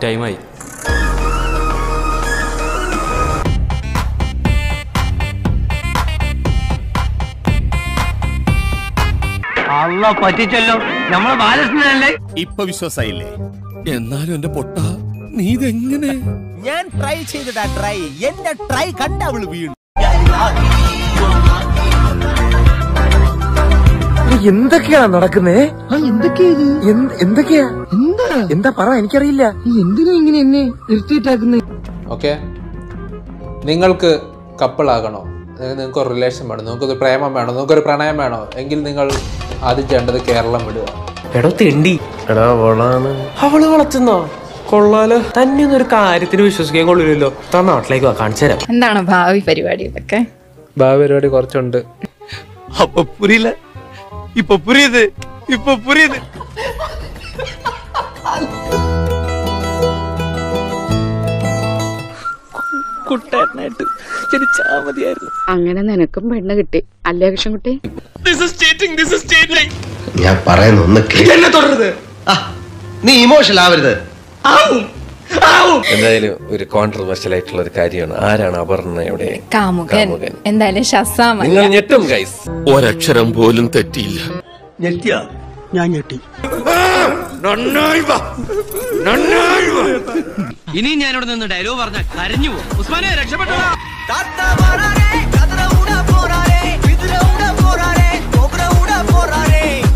ടൈമായി അല്ല പറ്റിച്ചല്ലോ നമ്മളെ ബാലകൃഷ്ണനല്ലേ ഇപ്പൊ വിശ്വാസായില്ലേ എന്നാലും എന്റെ പൊട്ട നീ ഇതെങ്ങനെ ഞാൻ ട്രൈ ചെയ്തതാ ട്രൈ എന്റെ ട്രൈ കണ്ട അവള് വീണു എന്തൊക്കെയാ നടക്കുന്നേ എന്തൊക്കെയാ എന്താ എന്താ പറ എനിക്കറിയില്ല എന്തിനാ ഇങ്ങനെ എന്നെ ഇറിറ്റേറ്റ് ഓക്കെ നിങ്ങൾക്ക് കപ്പിളാകണോ നിങ്ങൾക്ക് ഒരു റിലേഷൻ വേണം നിങ്ങൾക്കൊരു പ്രേമം വേണോ നിങ്ങൾക്കൊരു പ്രണയം വേണോ എങ്കിൽ നിങ്ങൾ ആദ്യം ചെയ്യേണ്ടത് കേരളം വിടുക എടോ തെണ്ടി എടാ അവളാണ് അവള് വളർത്തുന്നോ കൊള്ളാലോ തന്നെ ഒന്നും ഒരു കാര്യത്തിന് വിശ്വസിക്കാൻ കൊള്ളില്ലല്ലോ താൻ നാട്ടിലേക്ക് വാ കാണിച്ചു തരാം എന്താണ് ഭാവി പരിപാടി ഇതൊക്കെ ഭാവി പരിപാടി കുറച്ചുണ്ട് അപ്പൊ പുരിയില്ല ഇപ്പൊ പുരിയത് ഇപ്പൊ പുരിയത് കുട്ടേട്ടനായിട്ട് ജനിച്ചാ മതിയായിരുന്നു അങ്ങനെ നിനക്കും പെണ്ണ് കിട്ടി അല്ലേ കൃഷ്ണൻകുട്ടി ഞാൻ പറയുന്ന ഒന്ന് നീ ഇമോഷണൽ ആവരുത് എന്തായാലും ഒരു കോൺട്രവേഴ്ഷ്യൽ ആയിട്ടുള്ള ഒരു കാര്യമാണ് ആരാണ് അപർണയുടെ കാമുകൻ കാമുകൻ. എന്തായാലും ശസാമ നിങ്ങൾ ഞെട്ടും ഗൈസ് ഒരക്ഷരം പോലും തെറ്റിയില്ല ഇനി ഞാനിവിടെ നിന്ന് ഡയലോഗ് പറഞ്ഞ കരഞ്ഞു പോകും ഉസ്മാനെ രക്ഷപ്പെട്ടോടാ താത്ത പോരാരെ കതറ ഉട പോരാരെ വിതുര ഉട പോരാരെ കൊബ്ര ഉട പോരാരെ